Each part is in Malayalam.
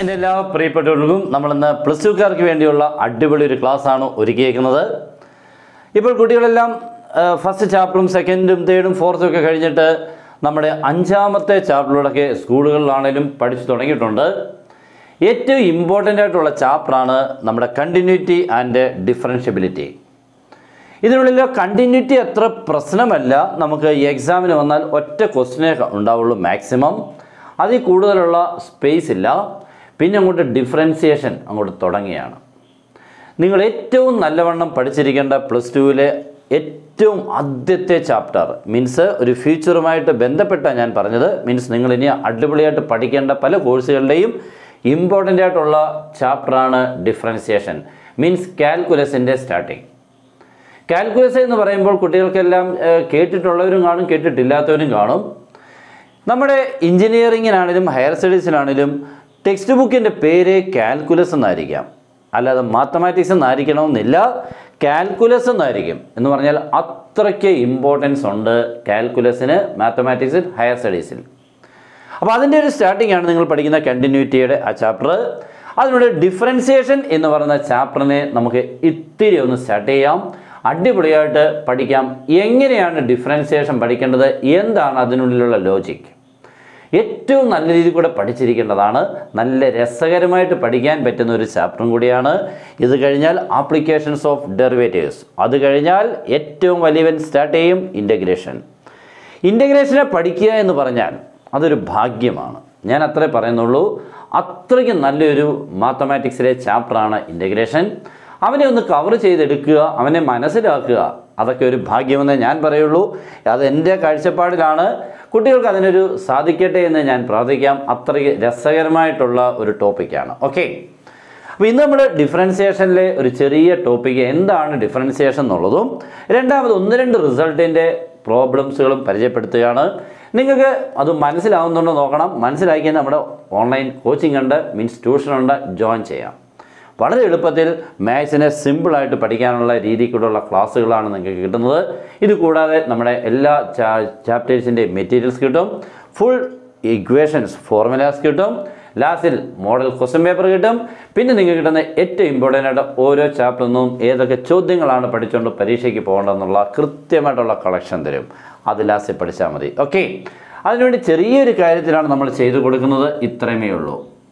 എൻ്റെ എല്ലാ പ്രിയപ്പെട്ടവർക്കും നമ്മളിന്ന് പ്ലസ് ടുക്കാർക്ക് വേണ്ടിയുള്ള അടിപൊളി ഒരു ക്ലാസ്സാണ് ഒരുക്കിയേക്കുന്നത് ഇപ്പോൾ കുട്ടികളെല്ലാം ഫസ്റ്റ് ചാപ്റ്ററും സെക്കൻഡും തേർഡും ഫോർത്തും ഒക്കെ കഴിഞ്ഞിട്ട് നമ്മുടെ അഞ്ചാമത്തെ ചാപ്റ്ററിലൂടെയൊക്കെ സ്കൂളുകളിലാണേലും പഠിച്ചു തുടങ്ങിയിട്ടുണ്ട് ഏറ്റവും ഇമ്പോർട്ടൻ്റ് ആയിട്ടുള്ള ചാപ്റ്ററാണ് നമ്മുടെ കണ്ടിന്യൂറ്റി ആൻഡ് ഡിഫറൻഷ്യബിലിറ്റി ഇതിനുള്ളിൽ കണ്ടിന്യൂറ്റി അത്ര പ്രശ്നമല്ല നമുക്ക് ഈ എക്സാമിന് വന്നാൽ ഒറ്റ ക്വസ്റ്റിനേ ഉണ്ടാവുള്ളൂ മാക്സിമം അതിൽ കൂടുതലുള്ള സ്പേസ് ഇല്ല പിന്നെ അങ്ങോട്ട് ഡിഫറൻസിയേഷൻ അങ്ങോട്ട് തുടങ്ങിയാണ് നിങ്ങൾ ഏറ്റവും നല്ലവണ്ണം പഠിച്ചിരിക്കേണ്ട പ്ലസ് ടുവിലെ ഏറ്റവും ആദ്യത്തെ ചാപ്റ്റർ മീൻസ് ഒരു ഫ്യൂച്ചറുമായിട്ട് ബന്ധപ്പെട്ട ഞാൻ പറഞ്ഞത് മീൻസ് നിങ്ങൾ ഇനി അടിപൊളിയായിട്ട് പഠിക്കേണ്ട പല കോഴ്സുകളുടെയും ഇമ്പോർട്ടൻ്റ് ആയിട്ടുള്ള ചാപ്റ്ററാണ് ഡിഫറൻസിയേഷൻ മീൻസ് കാൽക്കുലസിൻ്റെ സ്റ്റാർട്ടിങ് കാൽക്കുലസ് എന്ന് പറയുമ്പോൾ കുട്ടികൾക്കെല്ലാം ഏഹ്, കേട്ടിട്ടുള്ളവരും കാണും കേട്ടിട്ടില്ലാത്തവരും കാണും നമ്മുടെ എഞ്ചിനീയറിങ്ങിനാണെങ്കിലും ഹയർ സ്റ്റഡീസിനാണെങ്കിലും ടെക്സ്റ്റ് ബുക്കിൻ്റെ പേര് കാൽക്കുലസ് എന്നായിരിക്കാം അല്ലാതെ മാത്തമാറ്റിക്സ് എന്നായിരിക്കണമെന്നില്ല കാൽക്കുലസ് എന്നായിരിക്കും എന്ന് പറഞ്ഞാൽ അത്രയ്ക്ക് ഇമ്പോർട്ടൻസ് ഉണ്ട് കാൽക്കുലസിന് മാത്തമാറ്റിക്സിൽ ഹയർ സ്റ്റഡീസിൽ അപ്പോൾ അതിൻ്റെ ഒരു സ്റ്റാർട്ടിംഗ് ആണ് നിങ്ങൾ പഠിക്കുന്ന കണ്ടിന്യൂറ്റിയുടെ ആ ചാപ്റ്റർ അതിനോട് ഡിഫറൻസിയേഷൻ എന്ന് പറയുന്ന ചാപ്റ്ററിനെ നമുക്ക് ഇത്തിരി ഒന്ന് സ്റ്റാർട്ട് ചെയ്യാം അടിപൊളിയായിട്ട് പഠിക്കാം എങ്ങനെയാണ് ഡിഫറൻസിയേഷൻ പഠിക്കേണ്ടത് എന്താണ് അതിനുള്ളിലുള്ള ലോജിക് ഏറ്റവും നല്ല രീതിയിൽ കൂടെ പഠിച്ചിരിക്കേണ്ടതാണ് നല്ല രസകരമായിട്ട് പഠിക്കാൻ പറ്റുന്ന ഒരു ചാപ്റ്ററും കൂടിയാണ് ഇത് കഴിഞ്ഞാൽ ആപ്ലിക്കേഷൻസ് ഓഫ് ഡെറിവേറ്റീവ്സ് അത് കഴിഞ്ഞാൽ ഏറ്റവും വലിയവൻ സ്റ്റാർട്ട് ചെയ്യും ഇൻ്റഗ്രേഷൻ ഇൻ്റഗ്രേഷനെ പഠിക്കുക എന്ന് പറഞ്ഞാൽ അതൊരു ഭാഗ്യമാണ് ഞാൻ അത്രേ പറയുന്നുള്ളൂ അത്രയ്ക്ക് നല്ലൊരു മാത്തമാറ്റിക്സിലെ ചാപ്റ്ററാണ് ഇൻ്റഗ്രേഷൻ അവനെ ഒന്ന് കവർ ചെയ്തെടുക്കുക അവനെ മനസ്സിലാക്കുക അതൊക്കെ ഒരു ഭാഗ്യമെന്നേ ഞാൻ പറയുള്ളൂ അത് എൻ്റെ കാഴ്ചപ്പാടിലാണ് കുട്ടികൾക്ക് അതിനൊരു സാധിക്കട്ടെ എന്ന് ഞാൻ പ്രാർത്ഥിക്കാം അത്രയ്ക്ക് രസകരമായിട്ടുള്ള ഒരു ടോപ്പിക്കാണ് ഓക്കെ അപ്പോൾ ഇന്ന് നമ്മൾ ഡിഫറൻസിയേഷനിലെ ഒരു ചെറിയ ടോപ്പിക്ക് എന്താണ് ഡിഫറൻസിയേഷൻ എന്നുള്ളതും രണ്ടാമത് ഒന്ന് രണ്ട് റിസൾട്ടിൻ്റെ പ്രോബ്ലംസുകളും പരിചയപ്പെടുത്തുകയാണ് നിങ്ങൾക്ക് അത് മനസ്സിലാവുന്നുണ്ടോ നോക്കണം മനസ്സിലാക്കിയാൽ നമ്മുടെ ഓൺലൈൻ കോച്ചിങ് ഉണ്ട് മീൻസ് ട്യൂഷൻ ഉണ്ട് ജോയിൻ ചെയ്യാം വളരെ എളുപ്പത്തിൽ മാത്സിനെ സിമ്പിളായിട്ട് പഠിക്കാനുള്ള രീതിക്കുള്ള ക്ലാസ്സുകളാണ് നിങ്ങൾക്ക് കിട്ടുന്നത് ഇത് കൂടാതെ നമ്മുടെ എല്ലാ ചാപ്റ്റേഴ്സിൻ്റെ മെറ്റീരിയൽസ് കിട്ടും ഫുൾ ഇക്വേഷൻസ് ഫോർമുലാസ് കിട്ടും ലാസ്റ്റിൽ മോഡൽ ക്വസ്റ്റ്യൻ പേപ്പർ കിട്ടും പിന്നെ നിങ്ങൾക്ക് കിട്ടുന്ന ഏറ്റവും ഇമ്പോർട്ടൻ്റ് ആയിട്ട് ഓരോ ചാപ്റ്ററിൽ നിന്നും ഏതൊക്കെ ചോദ്യങ്ങളാണ് പഠിച്ചുകൊണ്ട് പരീക്ഷയ്ക്ക് പോകേണ്ടതെന്നുള്ള കൃത്യമായിട്ടുള്ള കളക്ഷൻ തരും അത് ലാസ്റ്റിൽ പഠിച്ചാൽ മതി ഓക്കെ അതിനുവേണ്ടി ചെറിയൊരു കാര്യത്തിലാണ് നമ്മൾ ചെയ്തു കൊടുക്കുന്നത് ഇത്രയുമേ ഉള്ളൂ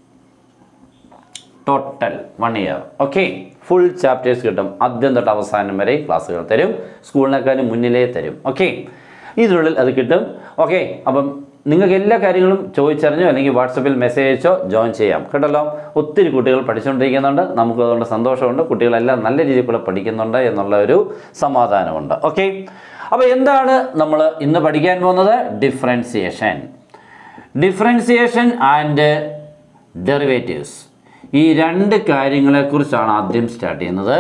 total one year okay full chapters കിട്ടും ആദ്യം തൊട്ട് അവസാനം വരെ ക്ലാസ്സുകൾ തരും സ്കൂളിനേക്കാളും മുന്നിലേ തരും ഓക്കെ ഇതിനുള്ളിൽ അത് കിട്ടും ഓക്കെ അപ്പം നിങ്ങൾക്ക് എല്ലാ കാര്യങ്ങളും ചോദിച്ചറിഞ്ഞോ അല്ലെങ്കിൽ വാട്സപ്പിൽ മെസ്സേജ് അയച്ചോ ജോയിൻ ചെയ്യാം കേട്ടല്ലോ ഒത്തിരി കുട്ടികൾ പഠിച്ചുകൊണ്ടിരിക്കുന്നുണ്ട് നമുക്ക് അതുകൊണ്ട് സന്തോഷമുണ്ട് കുട്ടികളെല്ലാം നല്ല രീതിയിൽ കൂടെ പഠിക്കുന്നുണ്ട് എന്നുള്ള ഒരു സമാധാനമുണ്ട് ഓക്കെ അപ്പോൾ എന്താണ് നമ്മൾ ഇന്ന് പഠിക്കാൻ പോകുന്നത് ഡിഫറൻസിയേഷൻ ഡിഫറൻസിയേഷൻ ആൻഡ് ഡെറിവേറ്റീവ്സ് ഈ രണ്ട് കാര്യങ്ങളെക്കുറിച്ചാണ് ആദ്യം സ്റ്റാർട്ട് ചെയ്യുന്നത്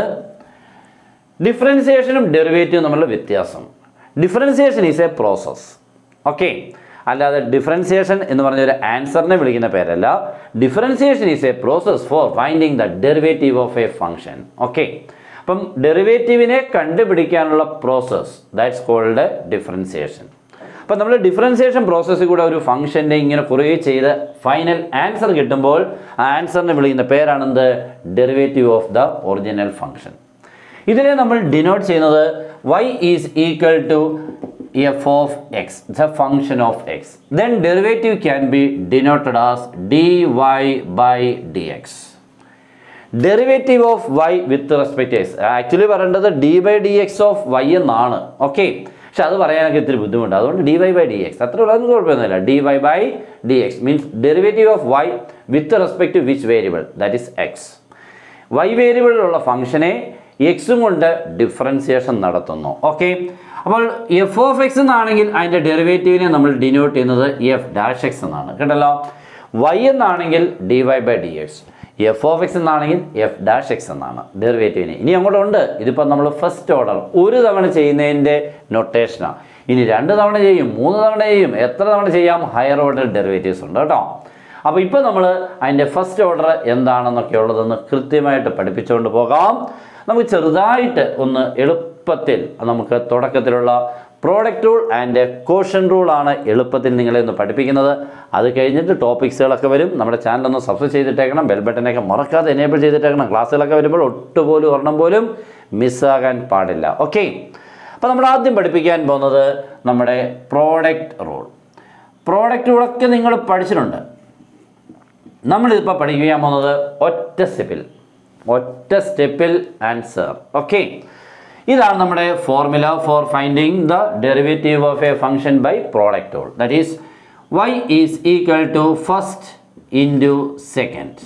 ഡിഫറൻസിയേഷനും ഡെറിവേറ്റീവും തമ്മിലുള്ള വ്യത്യാസം differentiation is a process okay അല്ലാതെ ഡിഫറൻസിയേഷൻ എന്ന് പറഞ്ഞ ഒരു ആൻസറിനെ വിളിക്കുന്ന പേരല്ല differentiation is a process for finding the derivative of a function okay അപ്പം ഡെറിവേറ്റീവിനെ കണ്ടുപിടിക്കാനുള്ള പ്രോസസ് ദാറ്റ്സ് കോൾഡ് ഡിഫറൻസിയേഷൻ അപ്പം നമ്മൾ ഡിഫറൻസിയേഷൻ പ്രോസസ്സിൽ കൂടെ ഒരു ഫംഗ്ഷൻ്റെ ഇങ്ങനെ കുറേ ചെയ്ത് ഫൈനൽ ആൻസർ കിട്ടുമ്പോൾ ആ ആൻസറിനെ വിളിക്കുന്ന പേരാണെന്ത് derivative of the original function ഇതിനെ നമ്മൾ ഡിനോട്ട് ചെയ്യുന്നത് y is equal to f of x the function of x then derivative can be denoted as d y by d x derivative of y with respect x actually പറയേണ്ടത് d by d x of y എന്നാണ് ഓക്കെ പക്ഷെ അത് പറയാനൊക്കെ ഇത്തിരി ബുദ്ധിമുട്ട് അതുകൊണ്ട് d y by d x അത്ര ഉള്ളതൊന്നും കുഴപ്പമൊന്നുമില്ല d y by d X means derivative of y with respect to which variable that is x y വേരിയബിളിലുള്ള ഫംഗ്ഷനെ എക്സും കൊണ്ട് ഡിഫറൻസിയേഷൻ നടത്തുന്നു ഓക്കെ അപ്പോൾ എഫ് ഓഫ് എക്സ് എന്നാണെങ്കിൽ അതിൻ്റെ ഡെറിവേറ്റീവിനെ നമ്മൾ ഡിനോട്ട് ചെയ്യുന്നത് എഫ് ഡാഷ് എക്സ് എന്നാണ് കേട്ടല്ലോ വൈ എന്നാണെങ്കിൽ d y by d x f of x എന്നാണെങ്കിൽ എഫ് ഡാഷ് എക്സ് എന്നാണ് ഡെറിവേറ്റീവിന് ഇനി അങ്ങോട്ടുണ്ട് ഇതിപ്പോൾ നമ്മൾ ഫസ്റ്റ് ഓർഡർ ഒരു തവണ ചെയ്യുന്നതിൻ്റെ നൊട്ടേഷനാണ് ഇനി രണ്ട് തവണ ചെയ്യും മൂന്ന് തവണ ചെയ്യും എത്ര തവണ ചെയ്യാം ഹയർ ഓർഡർ ഡെറിവേറ്റീവ്സ് ഉണ്ട് കേട്ടോ അപ്പോൾ ഇപ്പോൾ നമ്മൾ അതിൻ്റെ ഫസ്റ്റ് ഓർഡർ എന്താണെന്നൊക്കെ ഉള്ളതെന്ന് കൃത്യമായിട്ട് പഠിപ്പിച്ചുകൊണ്ട് പോകാം നമുക്ക് ചെറുതായിട്ട് ഒന്ന് എളുപ്പത്തിൽ നമുക്ക് തുടക്കത്തിലുള്ള product rule and quotient rule ആണ് എളുപ്പത്തിൽ നിങ്ങളെ ഒന്ന് പഠിപ്പിക്കുന്നത് അത് കഴിഞ്ഞിട്ട് ടോപ്പിക്സുകളൊക്കെ വരും നമ്മുടെ ചാനൽ ഒന്ന് സബ്സ്ക്രൈബ് ചെയ്തിട്ടേക്കണം ബെൽ ബട്ടനൊക്കെ മറക്കാതെ എനേബിൾ ചെയ്തിട്ടേക്കണം ക്ലാസ്സുകളൊക്കെ വരുമ്പോൾ ഒട്ടുപോലും ഒരെണ്ണം പോലും മിസ്സാകാൻ പാടില്ല ഓക്കെ അപ്പോൾ നമ്മൾ ആദ്യം പഠിപ്പിക്കാൻ പോകുന്നത് നമ്മുടെ പ്രോഡക്റ്റ് റൂൾ പ്രോഡക്റ്റ് റൂളൊക്കെ നിങ്ങൾ പഠിച്ചിട്ടുണ്ട് നമ്മളിതിപ്പോൾ പഠിക്കാൻ പോകുന്നത് ഒറ്റ സ്റ്റെപ്പിൽ ഒറ്റ സ്റ്റെപ്പിൽ ആൻസർ ഓക്കെ ഇതാണ് നമ്മുടെ formula for finding the derivative of a function by product rule that is y is equal to first into second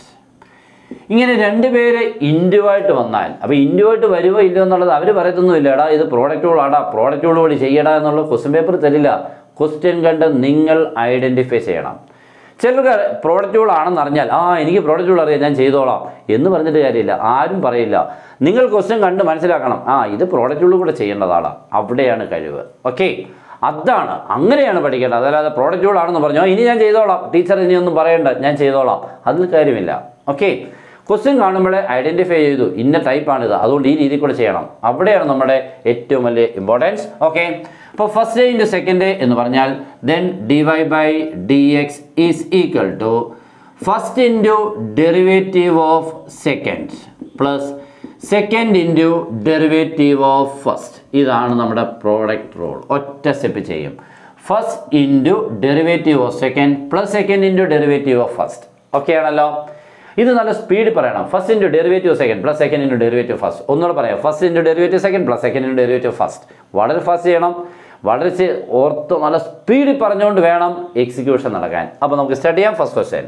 ഇങ്ങനെ രണ്ട് പേര് ഇൻഡു ആയിട്ട് വന്നാൽ അപ്പോൾ ഇൻഡു ആയിട്ട് വരുമോ ഇല്ലയോ എന്നുള്ളത് അവർ പറയത്തൊന്നുമില്ല എടാ ഇത് പ്രോഡക്റ്റ് റൂളാടാ പ്രോഡക്റ്റ് റൂൾ വഴി ചെയ്യടാ എന്നുള്ള ക്വസ്റ്റ്യൻ പേപ്പർ തരില്ല ക്വസ്റ്റ്യൻ കണ്ട് നിങ്ങൾ ഐഡൻറ്റിഫൈ ചെയ്യണം ചിലർക്ക് പ്രോഡക്റ്റ് റൂൾ ആണെന്ന് അറിഞ്ഞാൽ ആ എനിക്ക് പ്രോഡക്റ്റ് റൂൾ അറിയാം ഞാൻ ചെയ്തോളാം എന്ന് പറഞ്ഞിട്ട് കാര്യമില്ല ആരും പറയില്ല നിങ്ങൾ ക്വസ്റ്റ്യൻ കണ്ട് മനസ്സിലാക്കണം ആ ഇത് പ്രോഡക്റ്റ് റൂൾ കൂടെ ചെയ്യേണ്ടതാണ് അവിടെയാണ് കഴിവ് ഓക്കെ അതാണ് അങ്ങനെയാണ് പഠിക്കേണ്ടത് അതല്ലാതെ പ്രോഡക്റ്റ് റൂൾ ആണെന്ന് പറഞ്ഞോ ഇനി ഞാൻ ചെയ്തോളാം ടീച്ചർ ഇനി ഒന്നും പറയണ്ട ഞാൻ ചെയ്തോളാം അതിൽ കാര്യമില്ല ഓക്കെ ക്വസ്റ്റ്യൻ കാണുമ്പോൾ ഐഡൻറ്റിഫൈ ചെയ്തു ഇന്ന ടൈപ്പാണിത് അതുകൊണ്ട് ഈ രീതിയിൽ കൂടെ ചെയ്യണം അവിടെയാണ് നമ്മുടെ ഏറ്റവും വലിയ ഇമ്പോർട്ടൻസ് ഓക്കെ അപ്പോൾ ഫസ്റ്റ് ഇൻറ്റു സെക്കൻഡ് എന്ന് പറഞ്ഞാൽ then d y by d x is equal to first into derivative of second plus second into derivative of first ഇതാണ് നമ്മുടെ പ്രോഡക്റ്റ് റൂൾ ഒറ്റ സ്റ്റെപ്പ് ചെയ്യും first into derivative of second plus second into derivative of first okay ആണല്ലോ ഇത് നല്ല സ്പീഡ് പറയണം first into derivative second plus second into derivative first ഒന്നുകൂടെ പറയാം first into derivative second plus second into derivative first വളരെ ഫാസ്റ്റ് ചെയ്യണം വളരെ ചെ- ഓർത്ത് നല്ല സ്പീഡിൽ പറഞ്ഞുകൊണ്ട് വേണം എക്സിക്യൂഷൻ നടക്കാൻ അപ്പോൾ നമുക്ക് സ്റ്റാർട്ട് ചെയ്യാം first question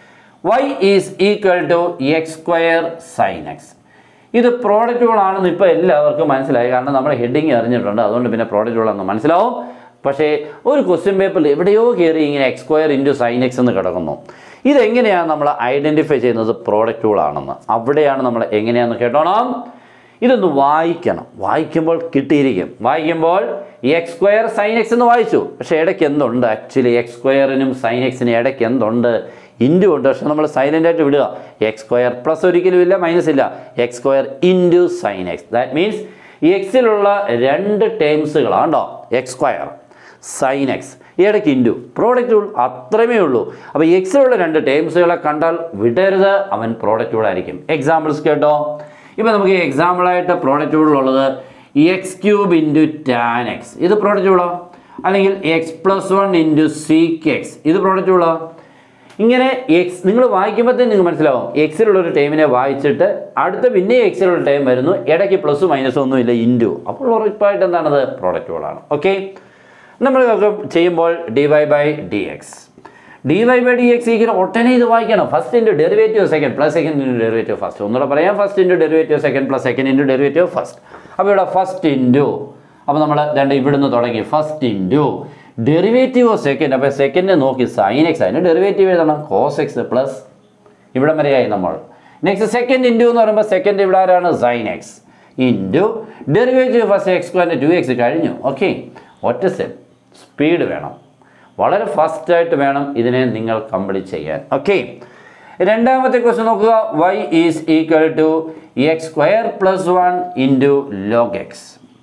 y is equal to x square sine x ഇത് പ്രോഡക്റ്റുകളാണെന്ന് ഇപ്പോൾ എല്ലാവർക്കും മനസ്സിലായി കാരണം നമ്മുടെ ഹെഡിങ് അറിഞ്ഞിട്ടുണ്ട് അതുകൊണ്ട് പിന്നെ പ്രോഡക്റ്റുകളാണെന്ന് മനസ്സിലാവും പക്ഷേ ഒരു ക്വസ്റ്റ്യൻ പേപ്പറിൽ എവിടെയോ കയറി ഇങ്ങനെ x square into sine x എന്ന് കിടക്കുന്നു ഇതെങ്ങനെയാണ് നമ്മൾ ഐഡൻറ്റിഫൈ ചെയ്യുന്നത് പ്രോഡക്റ്റുകളാണെന്ന് അവിടെയാണ് നമ്മൾ എങ്ങനെയാണെന്ന് കേട്ടോണം ഇതൊന്ന് വായിക്കണം വായിക്കുമ്പോൾ കിട്ടിയിരിക്കും വായിക്കുമ്പോൾ എക്സ് സ്ക്വയർ സൈൻ എക്സ് എന്ന് വായിച്ചു പക്ഷേ ഇടയ്ക്ക് എന്തുണ്ട് ആക്ച്വലി എക്സ് സ്ക്വയറിനും സൈൻ എക്സിനും ഇടയ്ക്ക് എന്തുണ്ട് ഇൻറ്റു ഉണ്ട് പക്ഷെ നമ്മൾ സൈലൻ്റ് ആയിട്ട് വിടുക എക്സ് സ്ക്വയർ പ്ലസ് ഒരിക്കലും ഇല്ല മൈനസ് ഇല്ല x square into sine x that means ഈ എക്സിലുള്ള രണ്ട് ടേംസുകളാണ് കേട്ടോ എക്സ് സ്ക്വയർ സൈൻ എക്സ് ഇടയ്ക്ക് ഇൻറ്റു പ്രോഡക്റ്റ് റൂൾ അത്രമേ ഉള്ളൂ അപ്പോൾ എക്സിലുള്ള രണ്ട് ടേംസുകളെ കണ്ടാൽ വിടരുത് അവൻ പ്രോഡക്റ്റ് റൂൾ ആയിരിക്കും എക്സാമ്പിൾസ് കേട്ടോ ഇപ്പോൾ നമുക്ക് എക്സാമ്പിളായിട്ട് പ്രോഡക്റ്റ് റൂളിലുള്ളത് x cube into tan x ഇത് പ്രോഡക്റ്റ് റൂളോ അല്ലെങ്കിൽ x plus one into sec x ഇത് പ്രോഡക്റ്റ് റൂളോ ഇങ്ങനെ എക്സ് നിങ്ങൾ വായിക്കുമ്പോഴത്തേന് നിങ്ങൾക്ക് മനസ്സിലാവും എക്സിലുള്ള ഒരു ടൈമിനെ വായിച്ചിട്ട് അടുത്ത പിന്നെ എക്സിലുള്ള ടൈം വരുന്നു ഇടയ്ക്ക് പ്ലസ് മൈനസ് ഒന്നുമില്ല ഇൻറ്റു അപ്പോൾ ഉറപ്പായിട്ട് എന്താണത് പ്രോഡക്റ്റുകളാണ് ഓക്കെ നമ്മൾ ഇതൊക്കെ ചെയ്യുമ്പോൾ d y by d x d y by d x ഇങ്ങനെ ഒട്ടനെ ഇത് വായിക്കണം first into derivative second plus second into derivative first ഒന്നുകൂടെ പറയാം first into derivative second plus second into derivative first അപ്പോൾ ഇവിടെ ഫസ്റ്റ് ഇൻറ്റു അപ്പോൾ നമ്മൾ രണ്ട് ഇവിടുന്ന് തുടങ്ങി first into derivative of second അപ്പോൾ സെക്കൻഡ് നോക്കി സൈൻ എക്സ് അതിന് ഡെറിവേറ്റീവ് എഴുതണം കോസ് എക്സ് പ്ലസ് ഇവിടം വരെയായി നമ്മൾ നെക്സ്റ്റ് സെക്കൻഡ് ഇൻറ്റു എന്ന് പറയുമ്പോൾ സെക്കൻഡ് ഇവിടെ ആരാണ് sine x into derivative first x സ്ക്വയറിൻ്റെ ടു എക്സ് കഴിഞ്ഞു ഓക്കെ ഒറ്റ സ്റ്റെപ്പ് സ്പീഡ് വേണം വളരെ ഫാസ്റ്റായിട്ട് വേണം ഇതിനെ നിങ്ങൾ കംപ്ലീറ്റ് ചെയ്യാൻ ഓക്കെ രണ്ടാമത്തെ ക്വസ്റ്റ്യൻ നോക്കുക y is equal to x square plus one into log x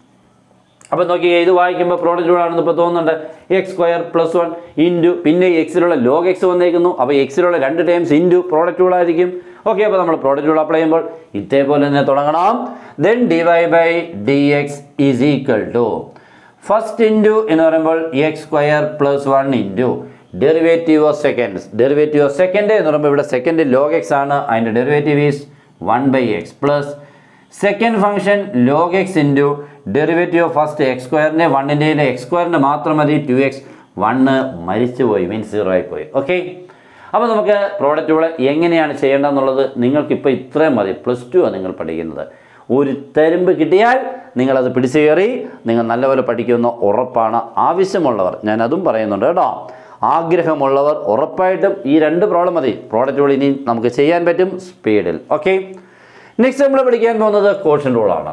അപ്പം നോക്കി ഇത് വായിക്കുമ്പോൾ പ്രോഡക്റ്റ് റൂൾ ആണെന്ന് ഇപ്പോൾ തോന്നുന്നുണ്ട് x square plus one into പിന്നെ എക്സിലുള്ള ലോഗ് എക്സ് വന്നേക്കുന്നു അപ്പോൾ എക്സിലുള്ള രണ്ട് ടൈംസ് ഇൻറ്റു പ്രോഡക്റ്റ് റൂൾ ആയിരിക്കും ഓക്കെ അപ്പോൾ നമ്മൾ പ്രോഡക്റ്റ് റൂൾ അപ്ലൈ ചെയ്യുമ്പോൾ ഇതേപോലെ തന്നെ തുടങ്ങണം then d y by d x is equal to first into എന്ന് പറയുമ്പോൾ x square plus one into derivative of seconds derivative of second എന്ന് പറയുമ്പോൾ ഇവിടെ സെക്കൻഡ് ലോഗ് എക്സ് ആണ് അതിൻ്റെ derivative is one by x plus second function log x into derivative of first x സ്ക്വയറിൻ്റെ വണ്ണിൻ്റെ എക്സ് സ്ക്വയറിൻ്റെ മാത്രം മതി ടു എക്സ് വണ്ണ് മരിച്ചുപോയി മീൻസ് സീറോ ആയിപ്പോയി ഓക്കെ അപ്പോൾ നമുക്ക് പ്രോഡക്റ്റുകൾ എങ്ങനെയാണ് ചെയ്യേണ്ടതെന്നുള്ളത് നിങ്ങൾക്കിപ്പോൾ ഇത്രയും മതി പ്ലസ് ടു ആണ് നിങ്ങൾ പഠിക്കുന്നത് ഒരു തരുമ്പ് കിട്ടിയാൽ നിങ്ങളത് പിടിച്ചു കയറി നിങ്ങൾ നല്ലപോലെ പഠിക്കുമെന്ന് ഉറപ്പാണ് ആവശ്യമുള്ളവർ ഞാൻ അതും പറയുന്നുണ്ട് കേട്ടോ ആഗ്രഹമുള്ളവർ ഉറപ്പായിട്ടും ഈ രണ്ട് പ്രോബ്ലം മതി പ്രോഡക്റ്റുകൾ ഇനി നമുക്ക് ചെയ്യാൻ പറ്റും സ്പീഡിൽ ഓക്കെ നെക്സ്റ്റ് നമ്മൾ പഠിക്കാൻ പോകുന്നത് കോഷൻ റൂളാണ്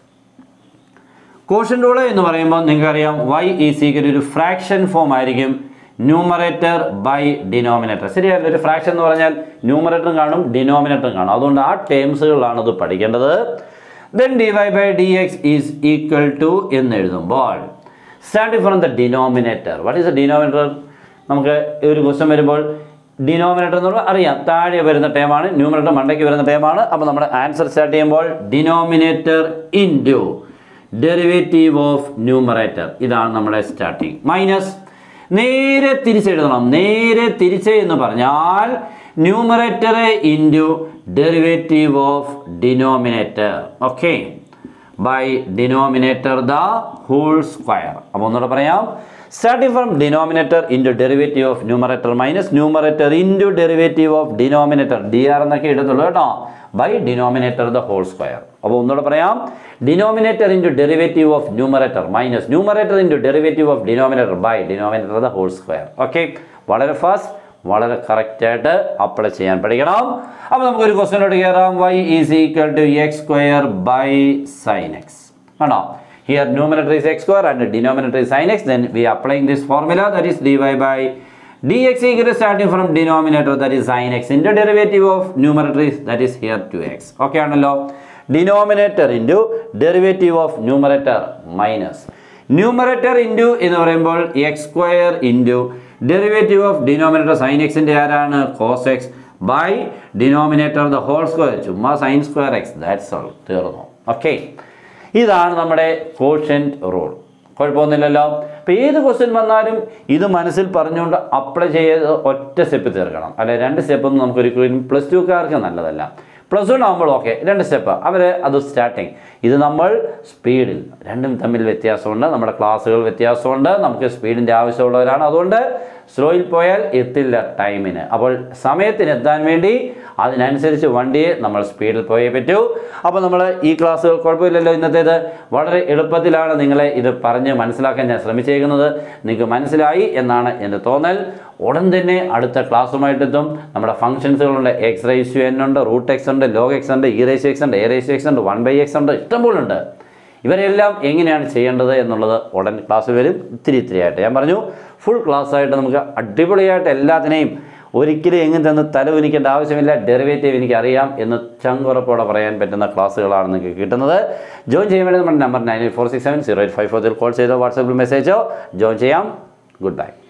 കോഷൻ റൂൾ എന്ന് പറയുമ്പോൾ നിങ്ങൾക്കറിയാം വൈ ഈസ് ഈക്വൽ ഒരു ഫ്രാക്ഷൻ ഫോം ആയിരിക്കും ന്യൂമറേറ്റർ ബൈ ഡിനോമിനേറ്റർ ശരിയല്ല ഒരു ഫ്രാക്ഷൻ എന്ന് പറഞ്ഞാൽ ന്യൂമറേറ്ററും കാണും ഡിനോമിനേറ്ററും കാണും അതുകൊണ്ട് ആ ടേംസുകളിലാണ് ഇത് പഠിക്കേണ്ടത് then d y by d x is equal to എന്ന് എഴുതുമ്പോൾ starting from the denominator what is the denominator നമുക്ക് ഈ ഒരു ക്വസ്റ്റ്യൻ വരുമ്പോൾ ഡിനോമിനേറ്റർ എന്ന് പറഞ്ഞാൽ അറിയാം താഴെ വരുന്ന ടേമാണ് ന്യൂമിനേറ്റർ മണ്ടയ്ക്ക് വരുന്ന ടേമാണ് അപ്പോൾ നമ്മുടെ ആൻസർ സ്റ്റാർട്ട് ചെയ്യുമ്പോൾ denominator into derivative of numerator ഇതാണ് നമ്മുടെ സ്റ്റാർട്ടിങ് മൈനസ് നേരെ തിരിച്ചെഴുതണം നേരെ തിരിച്ച് എന്ന് പറഞ്ഞാൽ numerator into derivative of denominator okay by denominator the whole square അപ്പോൾ ഒന്നുകൂടെ പറയാം starting from denominator into derivative of numerator minus numerator into derivative of denominator D R എന്നൊക്കെ എഴുതുള്ളൂ കേട്ടോ by denominator the whole square അപ്പോൾ ഒന്നുകൂടെ പറയാം denominator into derivative of numerator minus numerator into derivative of denominator by denominator the whole square okay വളരെ ഫാസ്റ്റ് വളരെ കറക്റ്റായിട്ട് അപ്ലൈ ചെയ്യാൻ പഠിക്കണം അപ്പോൾ നമുക്കൊരു ക്വസ്റ്റ്യനോട് കയറാം y is equal to x square by sine x ആണോ here numerator is x square and denominator is sin x then we are applying this formula that is dy by dx equal to starting from denominator that is sin x into derivative of numerator is that is here 2x okay ആണല്ലോ denominator into derivative of numerator minus numerator into എന്ന് പറയുമ്പോൾ x square into derivative of denominator sine എക്സിൻ്റെ ആരാണ് cos x by denominator the whole square ചുമ്മാ sine square x that's all തീർന്നു ഓക്കെ ഇതാണ് നമ്മുടെ കോഷ്യൻറ്റ് റൂൾ കുഴപ്പമൊന്നുമില്ലല്ലോ അപ്പോൾ ഏത് ക്വസ്റ്റ്യൻ വന്നാലും ഇത് മനസ്സിൽ പറഞ്ഞുകൊണ്ട് അപ്ലൈ ചെയ്ത് ഒറ്റ സ്റ്റെപ്പ് തീർക്കണം അല്ലെ രണ്ട് സ്റ്റെപ്പൊന്നും നമുക്ക് ഒരിക്കലും പ്ലസ് ടുക്കാർക്ക് നല്ലതല്ല പ്ലസ് വൺ ആകുമ്പോൾ ഓക്കെ രണ്ട് സ്റ്റെപ്പ് അവർ അത് സ്റ്റാർട്ടിങ് ഇത് നമ്മൾ സ്പീഡിൽ രണ്ടും തമ്മിൽ വ്യത്യാസമുണ്ട് നമ്മുടെ ക്ലാസ്സുകൾ വ്യത്യാസമുണ്ട് നമുക്ക് സ്പീഡിൻ്റെ ആവശ്യമുള്ളവരാണ് അതുകൊണ്ട് സ്ലോയിൽ പോയാൽ എത്തില്ല ടൈമിന് അപ്പോൾ സമയത്തിന് എത്താൻ വേണ്ടി അതിനനുസരിച്ച് വണ്ടിയെ നമ്മൾ സ്പീഡിൽ പോയേ പറ്റൂ അപ്പോൾ നമ്മൾ ഈ ക്ലാസ്സുകൾ കുഴപ്പമില്ലല്ലോ ഇന്നത്തേത് വളരെ എളുപ്പത്തിലാണ് നിങ്ങളെ ഇത് പറഞ്ഞ് മനസ്സിലാക്കാൻ ഞാൻ ശ്രമിച്ചേക്കുന്നത് നിങ്ങൾക്ക് മനസ്സിലായി എന്നാണ് എൻ്റെ തോന്നൽ ഉടൻ തന്നെ അടുത്ത ക്ലാസ്സുമായിട്ടെത്തും നമ്മുടെ ഫംഗ്ഷൻസുകളുണ്ട് എക്സ് റേസ് എൻ ഉണ്ട് റൂട്ട് എക്സ് ഉണ്ട് ലോഗ് എക്സ് ഉണ്ട് ഇ റേസ് എക്സ് ഉണ്ട് എ റേസ് എക്സ് ഉണ്ട് വൺ ബൈ എക്സ് ഉണ്ട് ഇഷ്ടംപോലെ ഉണ്ട് ഇവരെല്ലാം എങ്ങനെയാണ് ചെയ്യേണ്ടത് എന്നുള്ളത് ഉടൻ ക്ലാസ് വരും ഇത്തിരി ഇത്തിരി ആയിട്ട് ഞാൻ പറഞ്ഞു ഫുൾ ക്ലാസ് ആയിട്ട് നമുക്ക് അടിപൊളിയായിട്ട് എല്ലാത്തിനെയും ഒരിക്കലും എങ്ങും തന്ന് തലവുനിക്കേണ്ട ആവശ്യമില്ല ഡെറിവേറ്റീവ് എനിക്ക് അറിയാം എന്ന് ചങ്കുറപ്പോടെ പറയാൻ പറ്റുന്ന ക്ലാസ്സുകളാണ് നിങ്ങൾക്ക് കിട്ടുന്നത് ജോയിൻ ചെയ്യാൻ വേണ്ടി നമ്മുടെ number nine eight four six seven zero eight five four call ചെയ്തോ വാട്സാപ്പിൽ മെസ്സേജോ ജോയിൻ ചെയ്യാം ഗുഡ് ബൈ